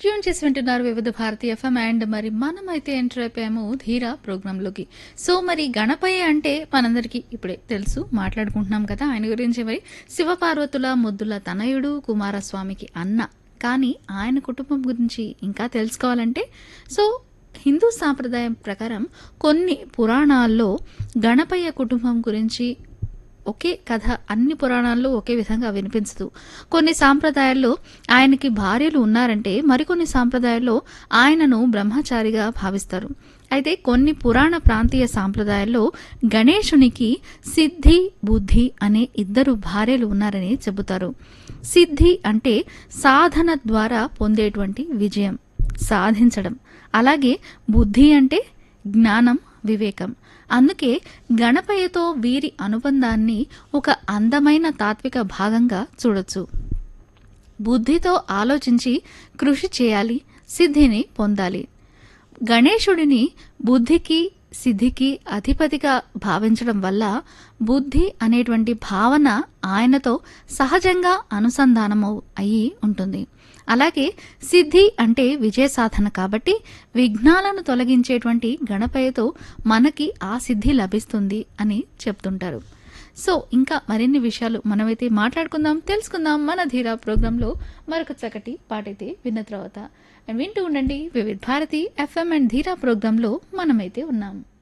tune చేసి వింటున్నారు వివిధ భారతి ఎఫ్ఎం అండ్ మరి మనమైతే ఎంటర్ అయిపోయాము ధీరా ప్రోగ్రాంలోకి సో మరి గణపయ్య అంటే మనందరికీ ఇప్పుడే తెలుసు మాట్లాడుకుంటున్నాం కదా ఆయన గురించి మరి శివపార్వతుల ముద్దుల తనయుడు కుమారస్వామికి అన్న కానీ ఆయన కుటుంబం గురించి ఇంకా తెలుసుకోవాలంటే సో హిందూ సాంప్రదాయం ప్రకారం కొన్ని పురాణాల్లో గణపయ్య కుటుంబం గురించి ఒకే కథ అన్ని పురాణాల్లో ఒకే విధంగా వినిపించదు కొన్ని సాంప్రదాయాల్లో ఆయనకి భార్యలు ఉన్నారంటే మరికొన్ని సాంప్రదాయాల్లో ఆయనను బ్రహ్మచారిగా భావిస్తారు అయితే కొన్ని పురాణ ప్రాంతీయ సాంప్రదాయాల్లో గణేశునికి సిద్ధి బుద్ధి అనే ఇద్దరు భార్యలు ఉన్నారని చెబుతారు సిద్ధి అంటే సాధన ద్వారా పొందేటువంటి విజయం సాధించడం అలాగే బుద్ధి అంటే జ్ఞానం వివేకం అందుకే గణపయ్యతో వీరి అనుబంధాన్ని ఒక అందమైన తాత్విక భాగంగా చూడొచ్చు బుద్ధితో ఆలోచించి కృషి చేయాలి సిద్ధిని పొందాలి గణేశుడిని బుద్ధికి సిద్ధికి అధిపతిగా భావించడం వల్ల బుద్ధి అనేటువంటి భావన ఆయనతో సహజంగా అనుసంధానము అయి ఉంటుంది అలాగే సిద్ధి అంటే విజయ సాధన కాబట్టి విఘ్నాలను తొలగించేటువంటి గణపయ్యతో మనకి ఆ సిద్ధి లభిస్తుంది అని చెప్తుంటారు సో ఇంకా మరిన్ని విషయాలు మనమైతే మాట్లాడుకుందాం తెలుసుకుందాం మన ధీరా ప్రోగ్రాంలో మరొక చక్కటి పాటైతే విన్న తర్వాత వింటూ ఉండండి వివిధ భారతి ఎఫ్ఎం అండ్ ధీరా ప్రోగ్రాంలో మనమైతే ఉన్నాం